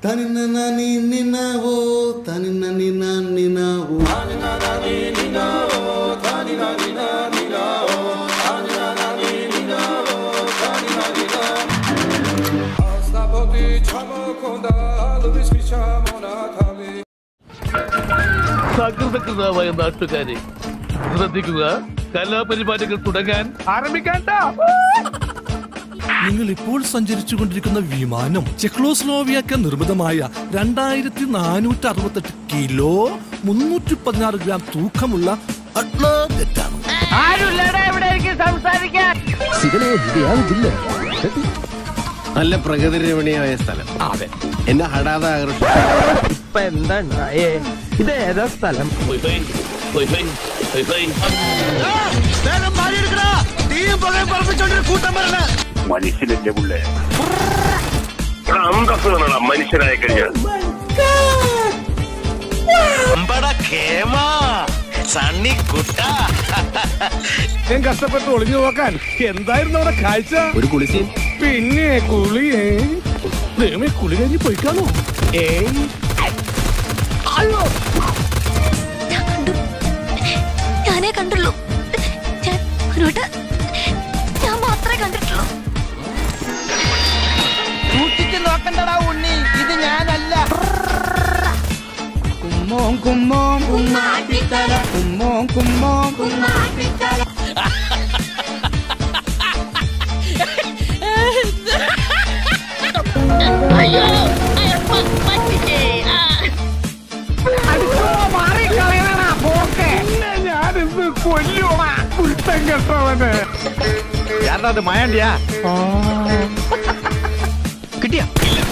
തനിന നനി നിനാവോ തനിന നിന നിനാവോ സകൃതകൃതമായ നാട്ടുകാരെ ശ്രദ്ധിക്കുക കലാപരിപാടികൾ തുടങ്ങാൻ ആരംഭിക്കാൻ നിങ്ങൾ ഇപ്പോൾ സഞ്ചരിച്ചുകൊണ്ടിരിക്കുന്ന വിമാനം ചെക്ലോസ്ലോവിയക്ക് നിർമ്മിതമായ രണ്ടായിരത്തി നാനൂറ്റി അറുപത്തെട്ട് കിലോ മുന്നൂറ്റി പതിനാറ് ഗ്രാം തൂക്കമുള്ള അട്ലാന്റാണ് നല്ല പ്രകൃതി രമണീയമായ സ്ഥലം അതെ എന്നെ ഹടാതെ ആകർഷിച്ചു ഇപ്പൊ എന്താ ഉണ്ടായേ ഇത് ഏതാ സ്ഥലം ഹൊയ് ഹൊയ്, ഹൊയ് ഹൊയ്, ഹൊയ് ഹൊയ്. മനുഷ്യനല്ലേ പുള്ളേ അന്തസ് വേണടാ മനുഷ്യനായി കഴിഞ്ഞാൽ ഞാൻ കഷ്ടപ്പെട്ട് ഒളിഞ്ഞു നോക്കാൻ എന്തായിരുന്നു അവിടെ കാഴ്ച ഒരു കുളിസീൻ പിന്നെ കുളിയേ ദൈവമേ കുളി കഴിഞ്ഞ് പോയിക്കാണോ ഏയ് ഞാൻ കണ്ടു ഞാനേ കണ്ടുള്ളൂ ഞാൻ ഒരുവട്ട ഞാൻ മാത്രമേ കണ്ടിട്ടുള്ളൂ സൂക്ഷിച്ചു നോക്കണ്ടടാ ഉണ്ണി ഇത് ഞാനല്ല കുമ്മോം കുമ്മോം കുമ്മോം കുമ്മോം ഞാനിന്ന് കൊല്ലുവാ കുരുത്തം കെട്ടവന് അത് മയണ്ടിയാ കിട്ടിയ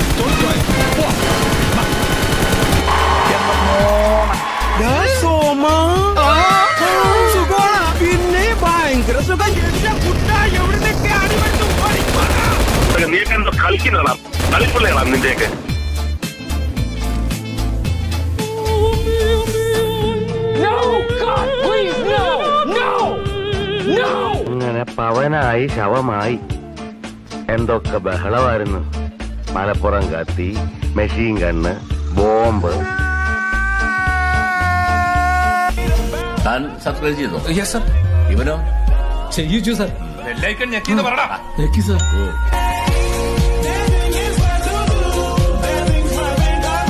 പിന്നെ ഭയങ്കര സുഖം നീയൊക്കെ എന്തോ കളിക്കുന്നതാ കളിപ്പിള്ളയാ നിന്റെയൊക്കെ അങ്ങനെ പവനായി ശവമായി എന്തൊക്കെ ബഹളമായിരുന്നു മലപ്പുറം കത്തി മെഷീൻ കണ്ണ് ബോംബ് താൻ സബ്സ്ക്രൈബ് ചെയ്തോ യെസ് സർ ഇവനോ ചെയ്യിച്ചു സർ ബെല്ലൈക്കൺ ഞെക്കിന്ന് പറടാ ഞെക്കി സർ ഓ